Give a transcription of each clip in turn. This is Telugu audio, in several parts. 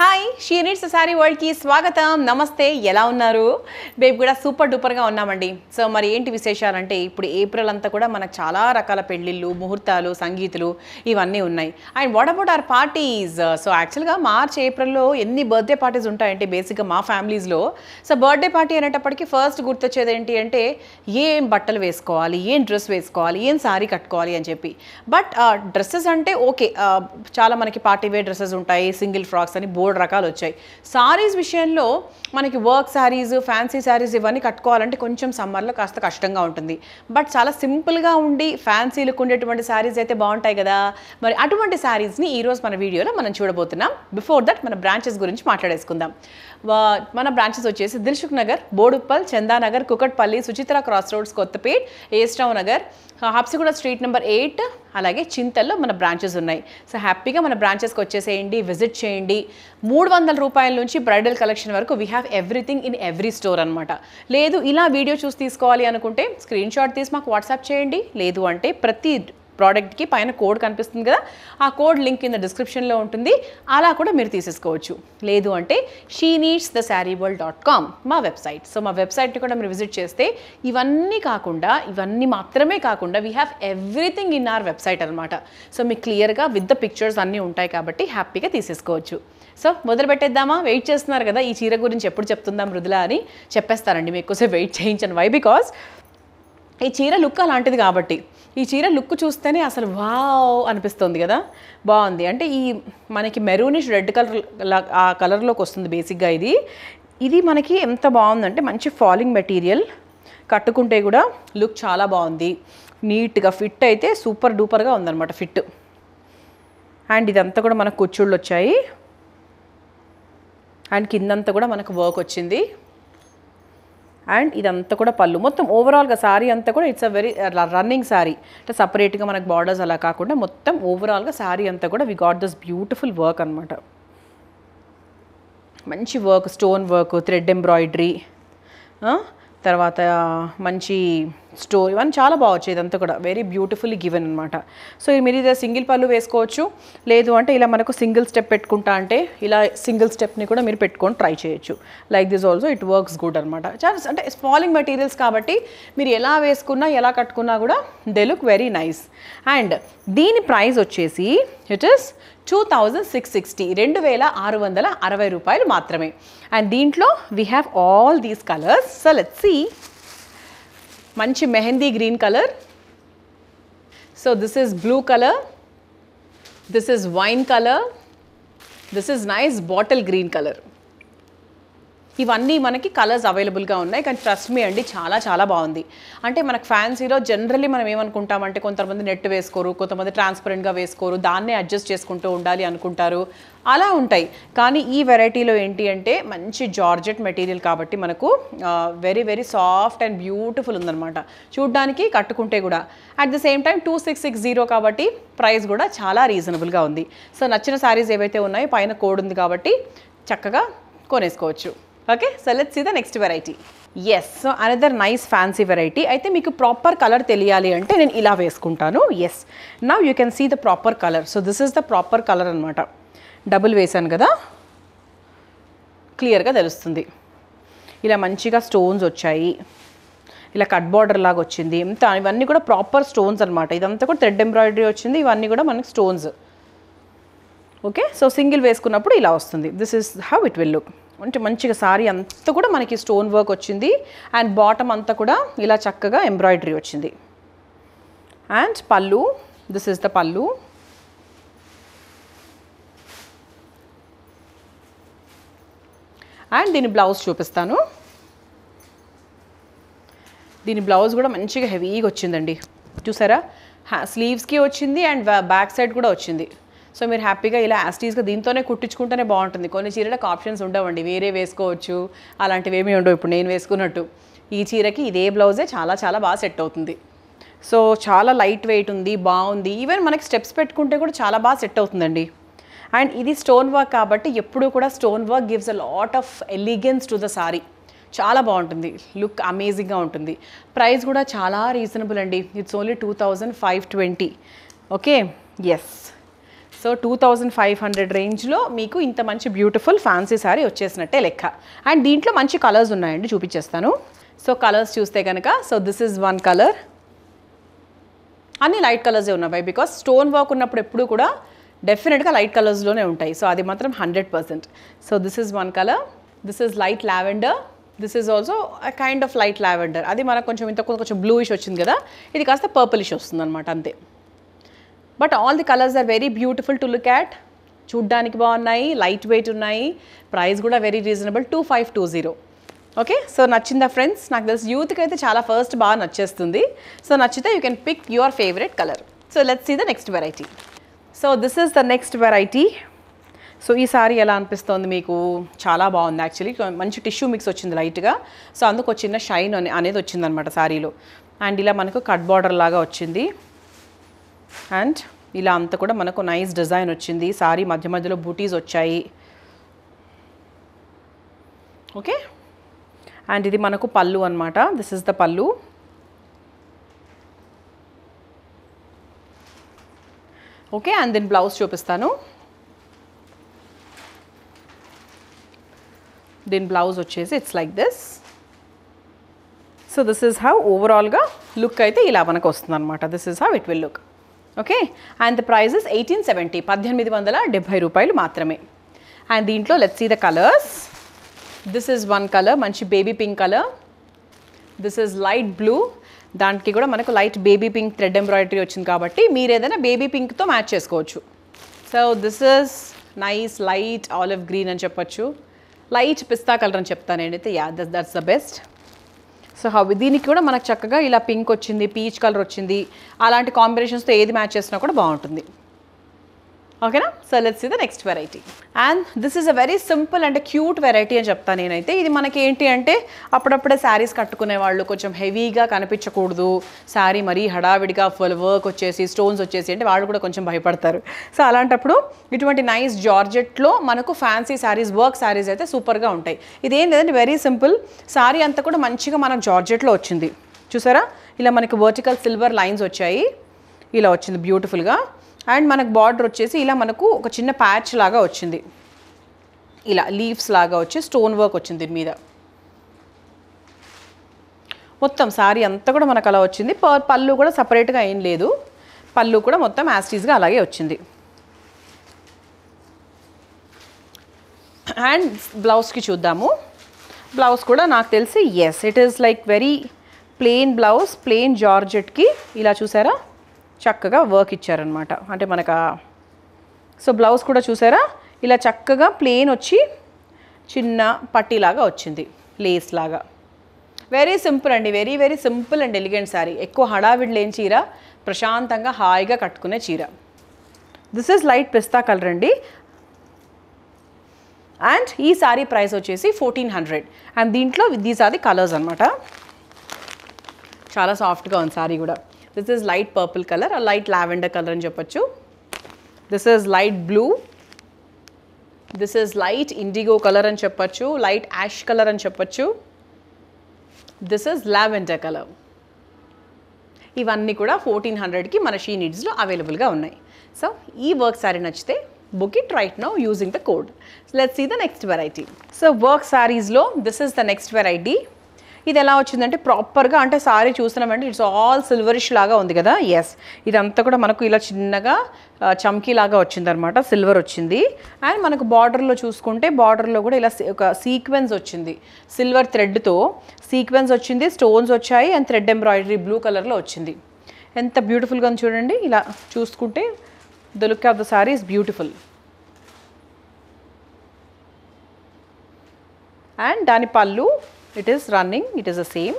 హాయ్ షీ నీడ్స్ శారీ వరల్డ్కి స్వాగతం నమస్తే ఎలా ఉన్నారు మేము కూడా సూపర్ డూపర్గా ఉన్నామండి సో మరి ఏంటి విశేషాలంటే ఇప్పుడు ఏప్రిల్ అంతా కూడా మనకు చాలా రకాల పెళ్ళిళ్ళు ముహూర్తాలు సంగీతులు ఇవన్నీ ఉన్నాయి and what about our parties so యాక్చువల్గా మార్చ్ ఏప్రిల్లో ఎన్ని బర్త్డే పార్టీస్ ఉంటాయంటే బేసిక్గా మా ఫ్యామిలీస్లో సో బర్త్డే పార్టీ అనేటప్పటికి ఫస్ట్ గుర్తొచ్చేది ఏంటి అంటే ఏం బట్టలు వేసుకోవాలి ఏం డ్రెస్ వేసుకోవాలి ఏం సారీ కట్టుకోవాలి అని చెప్పి బట్ డ్రెస్సెస్ అంటే ఓకే చాలా మనకి పార్టీ వేర్ డ్రెస్సెస్ ఉంటాయి సింగిల్ ఫ్రాక్స్ అని బోర్డు రకాలు వచ్చాయి సారీస్ విషయంలో మనకి వర్క్ శారీస్ ఫ్యాన్సీ శారీస్ ఇవన్నీ కట్టుకోవాలంటే కొంచెం సమ్మర్లో కాస్త కష్టంగా ఉంటుంది బట్ చాలా సింపుల్గా ఉండి ఫ్యాన్సీ లుక్ ఉండేటువంటి శారీస్ అయితే బాగుంటాయి కదా మరి అటువంటి శారీస్ని ఈరోజు మన వీడియోలో మనం చూడబోతున్నాం బిఫోర్ దట్ మన బ్రాంచెస్ గురించి మాట్లాడేసుకుందాం వా- మన బ్రాంచెస్ వచ్చేసి దిల్సుఖ్ నగర్ బోడుప్పల్ చందానగర్ కుకట్పల్లి సుచిత్ర క్రాస్ రోడ్స్ కొత్తపేట్ ఏస్టావ్ Nagar Habsiguda street number eight అలాగే చింతల్లో మన బ్రాంచెస్ ఉన్నాయి సో హ్యాపీగా మన బ్రాంచెస్కి వచ్చేసేయండి విజిట్ చేయండి మూడు వందల రూపాయల నుంచి బ్రైడల్ కలెక్షన్ వరకు we have everything in every store అనమాట లేదు ఇలా వీడియో చూసి తీసుకోవాలి అనుకుంటే స్క్రీన్ షాట్ తీసి మాకు వాట్సాప్ చేయండి లేదు అంటే ప్రతి ప్రోడక్ట్కి పైన కోడ్ కనిపిస్తుంది కదా ఆ కోడ్ లింక్ కింద డిస్క్రిప్షన్లో ఉంటుంది అలా కూడా మీరు తీసేసుకోవచ్చు లేదు అంటే she needs the saree world dot com మా వెబ్సైట్ సో మా వెబ్సైట్ని కూడా మీరు విజిట్ చేస్తే ఇవన్నీ కాకుండా ఇవన్నీ మాత్రమే కాకుండా we have everything in our website అనమాట సో మీకు క్లియర్గా విత్ ద పిక్చర్స్ అన్నీ ఉంటాయి కాబట్టి హ్యాపీగా తీసేసుకోవచ్చు సో మొదలు పెట్టేద్దామా వెయిట్ చేస్తున్నారు కదా ఈ చీర గురించి ఎప్పుడు చెప్తుందా మృదుల అని చెప్పేస్తారండి మీకు ఎక్కువసేపు వెయిట్ చేయించను వై బికాస్ ఈ చీర లుక్ అలాంటిది కాబట్టి ఈ చీర లుక్ చూస్తేనే అసలు వావ్ అనిపిస్తుంది కదా బాగుంది అంటే ఈ మనకి మెరూనిష్ రెడ్ కలర్ ఆ కలర్లోకి వస్తుంది బేసిక్గా ఇది ఇది మనకి ఎంత బాగుందంటే మంచి ఫాలింగ్ మెటీరియల్ కట్టుకుంటే కూడా లుక్ చాలా బాగుంది నీట్గా ఫిట్ అయితే సూపర్ డూపర్గా ఉందన్నమాట ఫిట్ అండ్ ఇదంతా కూడా మనకు కుచ్చుళ్ళు వచ్చాయి అండ్ కిందంతా కూడా మనకు వర్క్ వచ్చింది అండ్ ఇదంతా కూడా పళ్ళు మొత్తం ఓవరాల్గా శారీ అంతా కూడా it's a very running saree అంటే సపరేట్గా మనకు బార్డర్స్ అలా కాకుండా మొత్తం ఓవరాల్గా శారీ అంతా కూడా we got this beautiful work అనమాట మంచి work stone work thread embroidery తర్వాత మంచి స్టోర్ ఇవన్నీ చాలా బాగొచ్చు ఇదంతా కూడా వెరీ బ్యూటిఫుల్లీ గివెన్ అనమాట సో మీరు ఇదే సింగిల్ పళ్ళు వేసుకోవచ్చు లేదు అంటే ఇలా మనకు సింగిల్ స్టెప్ పెట్టుకుంటా అంటే ఇలా సింగిల్ స్టెప్ని కూడా మీరు పెట్టుకొని ట్రై చేయొచ్చు like this also it works good అనమాట చాలా అంటే స్మాలింగ్ మెటీరియల్స్ కాబట్టి మీరు ఎలా వేసుకున్నా ఎలా కట్టుకున్నా కూడా they look very nice and దీని ప్రైస్ వచ్చేసి it is two thousand six sixty రెండు వేల ఆరు వందల అరవై రూపాయలు మాత్రమే అండ్ దీంట్లో we have all these colours so let see మంచి mehndi green colour so this is blue colour this is wine colour this is nice bottle green colour ఇవన్నీ మనకి కలర్స్ అవైలబుల్గా ఉన్నాయి కానీ ట్రస్ట్ మీ అండి చాలా చాలా బాగుంది అంటే మనకు ఫ్యాన్సీలో జనరల్లీ మనం ఏమనుకుంటామంటే కొంతమంది నెట్ వేసుకోరు కొంతమంది ట్రాన్స్పరెంట్గా వేసుకోరు దాన్నే అడ్జస్ట్ చేసుకుంటూ ఉండాలి అనుకుంటారు అలా ఉంటాయి కానీ ఈ వెరైటీలో ఏంటి అంటే మంచి జార్జెట్ మెటీరియల్ కాబట్టి మనకు very very soft and beautiful ఉందన్నమాట చూడ్డానికి కట్టుకుంటే కూడా at the same time two six six zero కాబట్టి ప్రైస్ కూడా చాలా రీజనబుల్గా ఉంది సో నచ్చిన శారీస్ ఏవైతే ఉన్నాయో పైన కోడ్ ఉంది కాబట్టి చక్కగా కొనేసుకోవచ్చు okay so let's see the next variety yes so another nice fancy variety అయితే మీకు ప్రాపర్ కలర్ తెలియాలి అంటే నేను ఇలా వేసుకుంటాను yes now you can see the proper colour so this is the proper colour అనమాట డబుల్ వేసాను కదా క్లియర్గా తెలుస్తుంది ఇలా మంచిగా స్టోన్స్ వచ్చాయి ఇలా కట్ బార్డర్ లాగా వచ్చింది ఇంత ఇవన్నీ కూడా ప్రాపర్ స్టోన్స్ అనమాట ఇదంతా కూడా థ్రెడ్ ఎంబ్రాయిడరీ వచ్చింది ఇవన్నీ కూడా మనకి స్టోన్స్ ఓకే సో సింగిల్ వేసుకున్నప్పుడు ఇలా వస్తుంది this is how it will look అంటే మంచిగా సారీ అంతా కూడా మనకి స్టోన్ వర్క్ వచ్చింది అండ్ బాటమ్ అంతా కూడా ఇలా చక్కగా ఎంబ్రాయిడరీ వచ్చింది and pallu this is the pallu and దీని బ్లౌజ్ చూపిస్తాను దీని బ్లౌజ్ కూడా మంచిగా హెవీగా వచ్చిందండి చూసారా స్లీవ్స్కి వచ్చింది అండ్ బ్యాక్ సైడ్ కూడా వచ్చింది సో మీరు హ్యాపీగా ఇలా యాస్టీస్గా దీంతోనే కుట్టించుకుంటేనే బాగుంటుంది కొన్ని చీరలకు ఆప్షన్స్ ఉండవండి వేరే వేసుకోవచ్చు అలాంటివి ఏమీ ఉండవు ఇప్పుడు నేను వేసుకున్నట్టు ఈ చీరకి ఇదే బ్లౌజే చాలా చాలా బాగా సెట్ అవుతుంది సో చాలా లైట్ వెయిట్ ఉంది బాగుంది ఈవెన్ మనకి స్టెప్స్ పెట్టుకుంటే కూడా చాలా బాగా సెట్ అవుతుందండి అండ్ ఇది స్టోన్ వర్క్ కాబట్టి ఎప్పుడు కూడా stone work gives a lot of elegance to the saree చాలా బాగుంటుంది లుక్ అమేజింగ్గా ఉంటుంది ప్రైస్ కూడా చాలా రీజనబుల్ అండి it's only two thousand five twenty okay yes so two thousand five hundred రేంజ్లో మీకు ఇంత మంచి బ్యూటిఫుల్ ఫ్యాన్సీ శారీ వచ్చేసినట్టే లెక్క అండ్ దీంట్లో మంచి కలర్స్ ఉన్నాయండి చూపించేస్తాను సో కలర్స్ చూస్తే కనుక so this is one colour అన్ని లైట్ కలర్సే ఉన్నాయి బికాస్ స్టోన్ వర్క్ ఉన్నప్పుడు ఎప్పుడు కూడా డెఫినెట్గా లైట్ కలర్స్లోనే ఉంటాయి సో అది మాత్రం hundred percent so this is one colour this is light lavender this is also kind of light lavender అది మనకు కొంచెం ఇంత కొంచెం బ్లూయిష్ వచ్చింది కదా ఇది కాస్త పర్పులిష్ వస్తుంది అనమాట అంతే but all the colours are very beautiful to look at చూడ్డానికి బాగున్నాయి లైట్ వెయిట్ ఉన్నాయి ప్రైస్ కూడా very reasonable two five two zero okay so నచ్చిందా ఫ్రెండ్స్ నాకు తెలిసి యూత్కి అయితే చాలా ఫస్ట్ బాగా నచ్చేస్తుంది సో నచ్చితే you can pick your favourite colour so let's see the next variety so this is the next variety so ఈ సారీ ఎలా అనిపిస్తోంది మీకు చాలా బాగుంది యాక్చువల్లీ మంచి టిష్యూ మిక్స్ వచ్చింది లైట్గా సో అందుకు ఒక చిన్న షైన్ అనే అనేది వచ్చిందనమాట సారీలో అండ్ ఇలా మనకు కట్ బార్డర్ లాగా వచ్చింది అండ్ ఇలా అంతా కూడా మనకు నైస్ డిజైన్ వచ్చింది సారీ మధ్య మధ్యలో బూటీస్ వచ్చాయి ఓకే అండ్ ఇది మనకు పళ్ళు అనమాట this is the pallu okay and దీని బ్లౌజ్ చూపిస్తాను దీని బ్లౌజ్ వచ్చేసి it's like this so this is how ఓవరాల్గా లుక్ అయితే ఇలా మనకు వస్తుంది అనమాట this is how it will look okay and the price is eighteen seventy పద్దెనిమిది వందల డెబ్భై రూపాయలు మాత్రమే అండ్ దీంట్లో let's see the colours this is one colour మంచి baby pink colour this is light blue దానికి కూడా మనకు light baby pink thread embroidery వచ్చింది కాబట్టి మీరు ఏదైనా బేబీ పింక్తో మ్యాచ్ చేసుకోవచ్చు so this is nice light olive green అని చెప్పొచ్చు లైట్ పిస్తా కలర్ అని చెప్తాను నేనైతే yeah thus that's the best so how దీనికి కూడా మనకు చక్కగా ఇలా పింక్ వచ్చింది పీచ్ కలర్ వచ్చింది అలాంటి కాంబినేషన్స్తో ఏది మ్యాచ్ చేసినా కూడా బాగుంటుంది ఓకేనా so let's see the next variety and this is a very simple and cute variety అని చెప్తాను నేనైతే ఇది మనకి ఏంటి అంటే అప్పుడప్పుడే శారీస్ కట్టుకునే వాళ్ళు కొంచెం హెవీగా కనిపించకూడదు శారీ మరీ హడావిడిగా ఫుల్ వర్క్ వచ్చేసి స్టోన్స్ వచ్చేసి అంటే వాళ్ళు కూడా కొంచెం భయపడతారు సో అలాంటప్పుడు ఇటువంటి నైస్ జార్జెట్లో మనకు ఫ్యాన్సీ శారీస్ వర్క్ శారీస్ అయితే సూపర్గా ఉంటాయి ఇదేం లేదంటే వెరీ సింపుల్ శారీ అంతా కూడా మంచిగా మనకు జార్జెట్లో వచ్చింది చూసారా ఇలా మనకి వర్టికల్ సిల్వర్ లైన్స్ వచ్చాయి ఇలా వచ్చింది బ్యూటిఫుల్గా అండ్ మనకు బార్డర్ వచ్చేసి ఇలా మనకు ఒక చిన్న ప్యాచ్ లాగా వచ్చింది ఇలా లీవ్స్ లాగా వచ్చి స్టోన్ వర్క్ వచ్చింది దీని మీద మొత్తం సారీ అంతా కూడా మనకు అలా వచ్చింది ప- పళ్ళు కూడా సపరేట్గా ఏం లేదు పళ్ళు కూడా మొత్తం యాస్టీస్గా అలాగే వచ్చింది అండ్ బ్లౌజ్కి చూద్దాము బ్లౌజ్ కూడా నాకు తెలిసి yes it is like very plain blouse plain జార్జెట్కి ఇలా చూసారా చక్కగా వర్క్ ఇచ్చారనమాట అంటే మనకు సో బ్లౌజ్ కూడా చూసారా ఇలా చక్కగా ప్లెయిన్ వచ్చి చిన్న పట్టీలాగా వచ్చింది లేస్ లాగా వెరీ సింపుల్ అండి very very simple and elegant saree ఎక్కువ హడావిడి లేని చీర ప్రశాంతంగా హాయిగా కట్టుకునే చీర this is light pista colour అండి అండ్ ఈ సారీ ప్రైస్ వచ్చేసి ఫోర్టీన్ హండ్రెడ్ అండ్ దీంట్లో దీస్ ఆర్ ది కలర్స్ అనమాట చాలా సాఫ్ట్గా ఉంది సారీ కూడా this is light purple colour light lavender colour అని చెప్పొచ్చు this is light blue this is light indigo colour అని చెప్పొచ్చు లైట్ యాష్ కలర్ అని చెప్పొచ్చు దిస్ ఇస్ లావెండర్ కలర్ ఇవన్నీ కూడా ఫోర్టీన్ హండ్రెడ్కి మన షీ నీడ్స్లో అవైలబుల్గా ఉన్నాయి సో ఈ వర్క్ సారీ నచ్చితే book it right now using the code let's see the next variety so work సారీస్లో this is the next variety ఇది ఎలా వచ్చిందంటే ప్రాపర్గా అంటే సారీ చూస్తున్నామంటే ఇట్స్ ఆల్ సిల్వరిష్ లాగా ఉంది కదా ఎస్ ఇదంతా కూడా మనకు ఇలా చిన్నగా ఆ, చమ్కీ లాగా వచ్చిందనమాట సిల్వర్ వచ్చింది అండ్ మనకు బార్డర్లో చూసుకుంటే బార్డర్లో కూడా ఇలా సి- ఒక సీక్వెన్స్ వచ్చింది సిల్వర్ థ్రెడ్తో సీక్వెన్స్ వచ్చింది స్టోన్స్ వచ్చాయి అండ్ థ్రెడ్ ఎంబ్రాయిడరీ బ్లూ కలర్లో వచ్చింది ఎంత బ్యూటిఫుల్గా ఉంది చూడండి ఇలా చూసుకుంటే the look of the saree is beautiful and దాని pallu it is running it is the same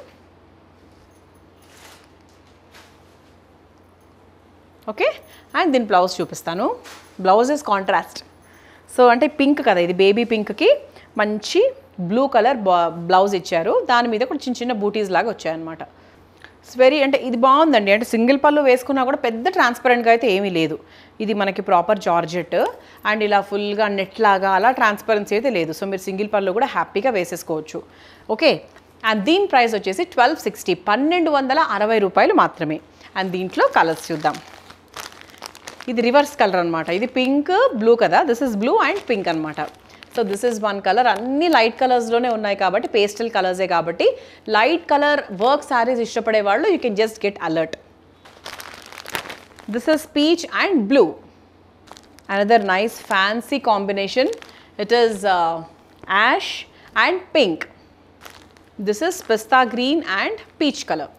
okay and దీని బ్లౌజ్ చూపిస్తాను బ్లౌజ్ ఇస్ కాంట్రాస్ట్ సో అంటే పింక్ కదా ఇది బేబీ పింక్కి మంచి బ్లూ కలర్ బ్లౌజ్ ఇచ్చారు దాని మీద కూడా చిన్న చిన్న బూటీస్ లాగా వచ్చాయన్నమాట ఇట్స్ వెరీ అంటే ఇది బాగుందండి అంటే సింగిల్ పళ్ళు వేసుకున్నా కూడా పెద్ద ట్రాన్స్పరెంట్గా అయితే ఏమీ లేదు ఇది మనకి ప్రాపర్ జార్జెట్ అండ్ ఇలా ఫుల్గా నెట్ లాగా అలా ట్రాన్స్పరెన్సీ అయితే లేదు సో మీరు సింగిల్ పళ్ళు కూడా హ్యాపీగా వేసేసుకోవచ్చు ఓకే అండ్ దీని ప్రైస్ వచ్చేసి ట్వెల్వ్ సిక్స్టీ పన్నెండు వందల అరవై రూపాయలు మాత్రమే అండ్ దీంట్లో కలర్స్ చూద్దాం ఇది రివర్స్ కలర్ అనమాట ఇది పింక్ బ్లూ కదా this is blue and pink అనమాట so this is one colour అన్ని లైట్ కలర్స్లోనే ఉన్నాయి కాబట్టి పేస్టల్ కలర్సే కాబట్టి లైట్ కలర్ వర్క్ శారీస్ ఇష్టపడే వాళ్ళు you can just get alert this is peach and blue another nice fancy combination it is ash and pink this is pista green and peach colour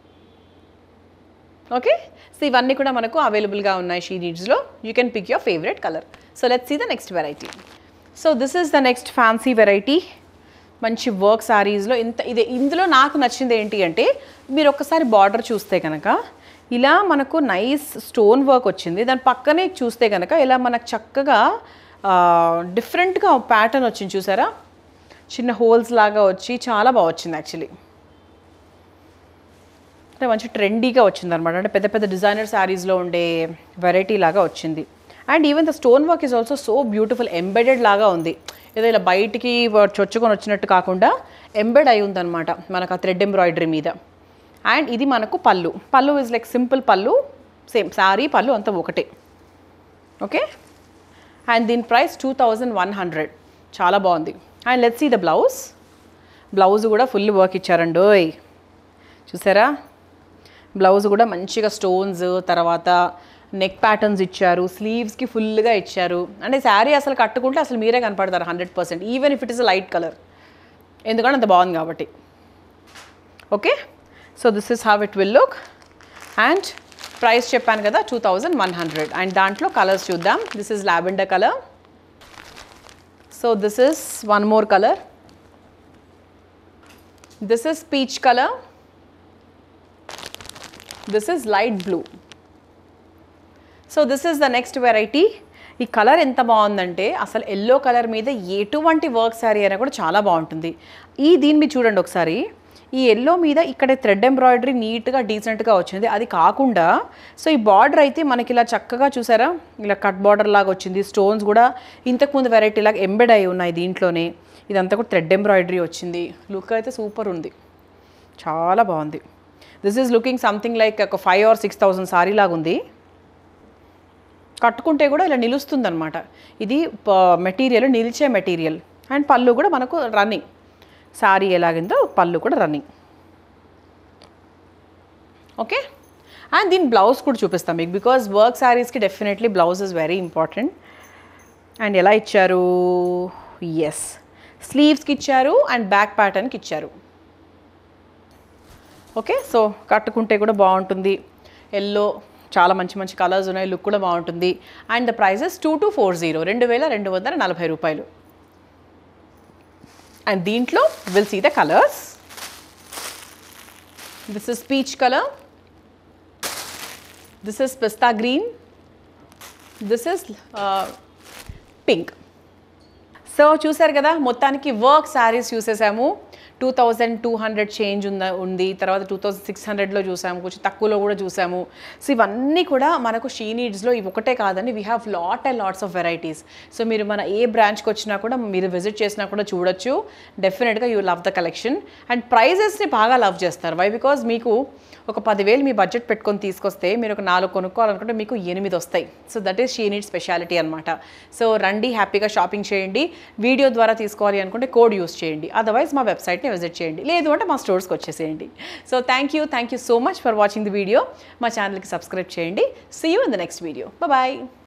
okay so ఇవన్నీ కూడా మనకు అవైలబుల్గా ఉన్నాయి షీ నీడ్స్లో you can pick your favourite colour so let see the next variety so this is the next fancy variety మంచి వర్క్ శారీస్లో ఇంత ఇది ఇందులో నాకు నచ్చింది ఏంటి అంటే మీరు ఒక్కసారి బార్డర్ చూస్తే కనుక ఇలా మనకు నైస్ స్టోన్ వర్క్ వచ్చింది దాని పక్కనే చూస్తే కనుక ఇలా మనకు చక్కగా డిఫరెంట్గా ప్యాటర్న్ వచ్చింది చూసారా చిన్న హోల్స్ లాగా వచ్చి చాలా బాగా వచ్చింది యాక్చువల్లీ అంటే మంచి ట్రెండీగా వచ్చింది అనమాట అంటే పెద్ద పెద్ద డిజైనర్ శారీస్లో ఉండే వెరైటీ లాగా వచ్చింది and even the stone work is also so beautiful embedded లాగా ఉంది ఏదో ఇలా బయటికి వ- చొచ్చుకొని వచ్చినట్టు కాకుండా ఎంబెడ్ అయి ఉందన్నమాట మనకు ఆ థ్రెడ్ ఎంబ్రాయిడరీ మీద అండ్ ఇది మనకు pallu pallu is like simple pallu same saree pallu అంతా ఒకటే ఓకే అండ్ దీని price two thousand one hundred చాలా బాగుంది and let's see the blouse blouse కూడా ఫుల్ వర్క్ ఇచ్చారండి ఓయ్ చూసారా బ్లౌజ్ కూడా మంచిగా స్టోన్స్ తర్వాత నెక్ ప్యాటర్న్స్ ఇచ్చారు స్లీవ్స్కి ఫుల్గా ఇచ్చారు అంటే శారీ అసలు కట్టుకుంటే అసలు మీరే కనపడతారు hundred percent even if it is light colour ఎందుకంటే అంత బాగుంది కాబట్టి okay so this is how it will look and price చెప్పాను కదా two thousand one hundred and దాంట్లో కలర్స్ చూద్దాం this is lavender colour so this is one more colour this is peach colour this is light blue so this is the next variety ఈ కలర్ ఎంత బాగుందంటే అసలు ఎల్లో కలర్ మీద ఎటువంటి వర్క్ శారీ అయినా కూడా చాలా బాగుంటుంది ఈ దీని మీద చూడండి ఒకసారి ఈ ఎల్లో మీద ఇక్కడ థ్రెడ్ ఎంబ్రాయిడరీ నీట్గా డీసెంట్గా వచ్చింది అది కాకుండా సో ఈ బార్డర్ అయితే మనకి ఇలా చక్కగా చూసారా ఇలా కట్ బార్డర్ లాగా వచ్చింది స్టోన్స్ కూడా ఇంతకుముందు వెరైటీ లాగా ఎంబెడ్ అయి ఉన్నాయి దీంట్లోనే ఇదంతా కూడా థ్రెడ్ ఎంబ్రాయిడరీ వచ్చింది లుక్ అయితే సూపర్ ఉంది చాలా బాగుంది this is looking something like ఒక five or six thousand saree లాగా ఉంది కట్టుకుంటే కూడా ఇలా నిలుస్తుంది అనమాట ఇది మెటీరియల్ నిలిచే మెటీరియల్ అండ్ పళ్ళు కూడా మనకు రన్నింగ్ సారీ ఎలాగిందో పళ్ళు కూడా రన్నింగ్ ఓకే అండ్ దీని బ్లౌజ్ కూడా చూపిస్తాం మీకు బికాజ్ వర్క్ శారీస్కి definitely blouse is very important and ఎలా ఇచ్చారు ఎస్ స్లీవ్స్కి ఇచ్చారు అండ్ బ్యాక్ ప్యాటర్న్కి ఇచ్చారు ఓకే సో కట్టుకుంటే కూడా బాగుంటుంది ఎల్లో చాలా మంచి మంచి కలర్స్ ఉన్నాయి లుక్ కూడా బాగుంటుంది and the prices two two four zero రెండు వేల రెండు వందల నలభై రూపాయలు అండ్ దీంట్లో will see the colours this is peach colour this is pista green this is pink so చూసారు కదా మొత్తానికి వర్క్ శారీస్ చూసేసాము two thousand two hundred change ఉంద ఉంది తర్వాత టూ థౌజండ్ సిక్స్ హండ్రెడ్లో చూసాము కొంచెం తక్కువలో కూడా చూసాము సో ఇవన్నీ కూడా మనకు షీ నీడ్స్లో ఇవి ఒకటే కాదండి we have lot and lots of varieties so మీరు మన ఏ బ్రాంచ్కి వచ్చినా కూడా మీరు విజిట్ చేసినా కూడా చూడొచ్చు డెఫినెట్గా you love the collection and ప్రైజెస్ని బాగా లవ్ చేస్తారు వై బికాజ్ మీకు ఒక పదివేలు మీ బడ్జెట్ పెట్టుకొని తీసుకొస్తే మీరు ఒక నాలుగు కొనుక్కోవాలనుకుంటే మీకు ఎనిమిది వస్తాయి so that is she need speciality అనమాట సో రండి హ్యాపీగా షాపింగ్ చేయండి వీడియో ద్వారా తీసుకోవాలి అనుకుంటే కోడ్ యూస్ చేయండి అదర్వైజ్ మా వెబ్సైట్ని విజిట్ చేయండి లేదు అంటే మా స్టోర్స్కి వచ్చేసేయండి so thank you thank you so much for watching the video మా ఛానల్కి సబ్స్క్రైబ్ చేయండి see you in the next video bye